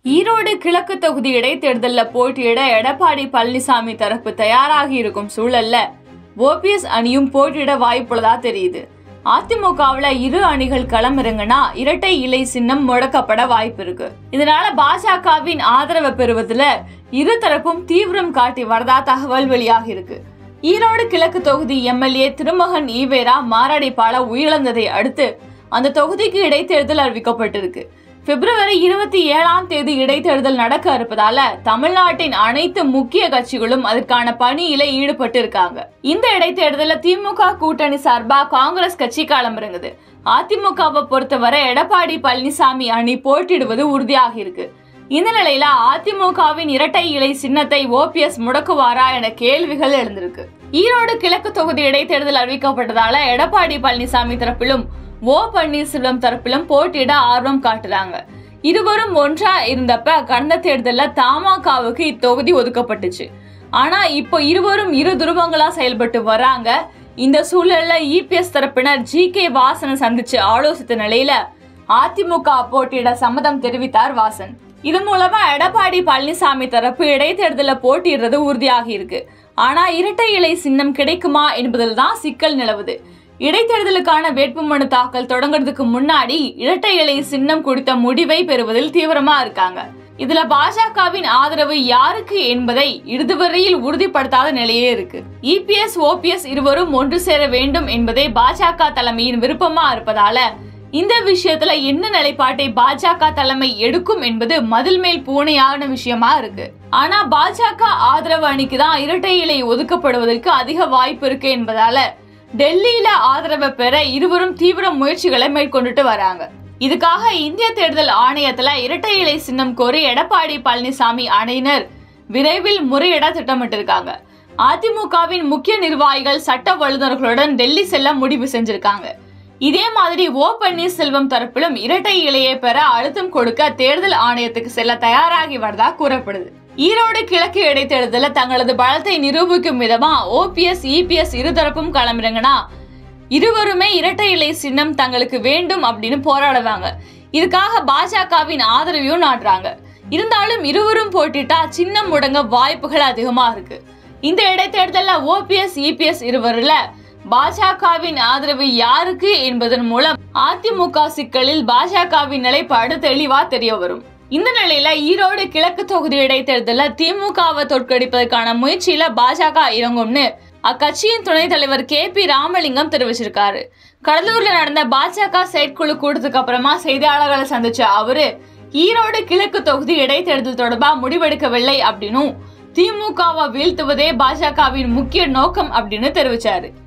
ஈரோடு கிழக்கு தொகுதி இடைத்தேர்தலில் போட்டியிட எடப்பாடி பழனிசாமி தரப்பு தயாராகி இருக்கும் சூழல்ல ஓபிஎஸ் அணியும் போட்டியிட வாய்ப்புள்ளதா தெரியுது அதிமுகவுல இரு அணிகள் களமிறங்கினா இரட்டை இலை சின்னம் முடக்கப்பட வாய்ப்பு இருக்கு இதனால பாஜகவின் ஆதரவை பெறுவதுல இரு தரப்பும் தீவிரம் காட்டி வரதா தகவல் வெளியாகி இருக்கு ஈரோடு கிழக்கு தொகுதி எம்எல்ஏ திருமகன் ஈவேரா மாரடைப்பால உயிரிழந்ததை அடுத்து அந்த தொகுதிக்கு இடைத்தேர்தல் அறிவிக்கப்பட்டிருக்கு பிப்ரவரி இருபத்தி ஏழாம் தேதி இடைத்தேர்தல் நடக்க இருப்பதால தமிழ்நாட்டின் அனைத்து முக்கிய கட்சிகளும் அதற்கான பணியில ஈடுபட்டு இருக்காங்க இந்த இடைத்தேர்தலில் திமுக கூட்டணி சார்பா காங்கிரஸ் கட்சி களமிறங்குது அதிமுகவை பொறுத்தவரை எடப்பாடி பழனிசாமி அணி போட்டியிடுவது உறுதியாகி இருக்கு இந்த நிலையில அதிமுகவின் இரட்டை இலை சின்னத்தை ஓபிஎஸ் முடக்குவாரா என கேள்விகள் எழுந்திருக்கு ஈரோடு கிழக்கு தொகுதி இடைத்தேர்தல் அறிவிக்கப்பட்டதால எடப்பாடி பழனிசாமி தரப்பிலும் ஓ பன்னீர்செல்வம் தரப்பிலும் போட்டியிட ஆர்வம் காட்டுறாங்க இருவரும் ஒன்றா இருந்தப்ப கடந்த தேர்தலில் தமாகாவுக்கு இத்தொகுதி ஒதுக்கப்பட்டுச்சு ஆனா இப்போ இருவரும் இரு துருவங்களா செயல்பட்டு வராங்க இந்த சூழல்ல இபிஎஸ் தரப்பினர் ஜி கே வாசனை சந்திச்சு ஆலோசித்த நிலையில அதிமுக போட்டியிட சம்மதம் தெரிவித்தார் வாசன் இது மூலமா எடப்பாடி பழனிசாமி தரப்பு இடைத்தேர்தலில் போட்டியிடுறது உறுதியாகி இருக்கு ஆனா இரட்டை இலை சின்னம் கிடைக்குமா என்பதில் தான் சிக்கல் நிலவுது இடைத்தேர்தலுக்கான வேட்புமனு தாக்கல் தொடங்குறதுக்கு முன்னாடி இரட்டை இலை சின்னம் குறித்த முடிவை பெறுவதில் தீவிரமா இருக்காங்க இதுல பாஜகவின் ஆதரவு யாருக்கு என்பதை இதுவரையில் உறுதிப்படுத்தாத நிலையே இருக்கு இபிஎஸ் ஓபிஎஸ் இருவரும் ஒன்று சேர வேண்டும் என்பதே பாஜக தலைமையின் விருப்பமா இருப்பதால இந்த விஷயத்துல என்ன நிலைப்பாட்டை பாஜக தலைமை எடுக்கும் என்பது மதில் மேல் பூனையான விஷயமா இருக்கு ஆனா பாஜக ஆதரவு அணிக்கு தான் இரட்டை இலை ஒதுக்கப்படுவதற்கு அதிக வாய்ப்பு இருக்கு என்பதால டெல்லியில ஆதரவை பெற இருவரும் தீவிர முயற்சிகளை மேற்கொண்டுட்டு வராங்க இதுக்காக இந்திய தேர்தல் ஆணையத்துல இரட்டை இலை சின்னம் கோரி எடப்பாடி பழனிசாமி அணியினர் விரைவில் முறையிட திட்டமிட்டிருக்காங்க அதிமுகவின் முக்கிய நிர்வாகிகள் சட்ட வல்லுநர்களுடன் டெல்லி செல்ல முடிவு செஞ்சிருக்காங்க இதே மாதிரி ஓ பன்னீர்செல்வம் தரப்பிலும் இரட்டை இலையை பெற அழுத்தம் கொடுக்க தேர்தல் ஆணையத்துக்கு செல்ல தயாராகி வரதா கூறப்படுது ஈரோடு கிழக்கு இடைத்தேர்தலில் தங்களது பலத்தை நிரூபிக்கும் விதமா ஓபிஎஸ் இபிஎஸ் இருதரப்பும் களமிறங்கினா இருவருமே இரட்டை இலை சின்னம் தங்களுக்கு வேண்டும் அப்படின்னு போராடுவாங்க இதுக்காக பாஜகவின் ஆதரவையும் நாடுறாங்க இருந்தாலும் இருவரும் போட்டிட்டா சின்னம் முடங்க வாய்ப்புகள் அதிகமா இருக்கு இந்த இடைத்தேர்தலில் ஓபிஎஸ் இபிஎஸ் இருவரில் பாஜகவின் ஆதரவு யாருக்கு என்பதன் மூலம் அதிமுக சிக்கலில் பாஜகவின் நிலைப்பாடு தெளிவா தெரிய வரும் இந்த நிலையில ஈரோடு கிழக்கு தொகுதி இடைத்தேர்தலில் திமுகவை தோற்கடிப்பதற்கான முயற்சியில பாஜக இறங்கும்னு அக்கட்சியின் துணைத் தலைவர் கே பி ராமலிங்கம் தெரிவிச்சிருக்காரு கடலூர்ல நடந்த பாஜக செயற்குழு கூட்டத்துக்கு அப்புறமா செய்தியாளர்களை சந்திச்ச அவரு ஈரோடு கிழக்கு தொகுதி இடைத்தேர்தல் தொடர்பா முடிவெடுக்கவில்லை அப்படின்னும் திமுகவை வீழ்த்துவதே பாஜகவின் முக்கிய நோக்கம் அப்படின்னு தெரிவிச்சாரு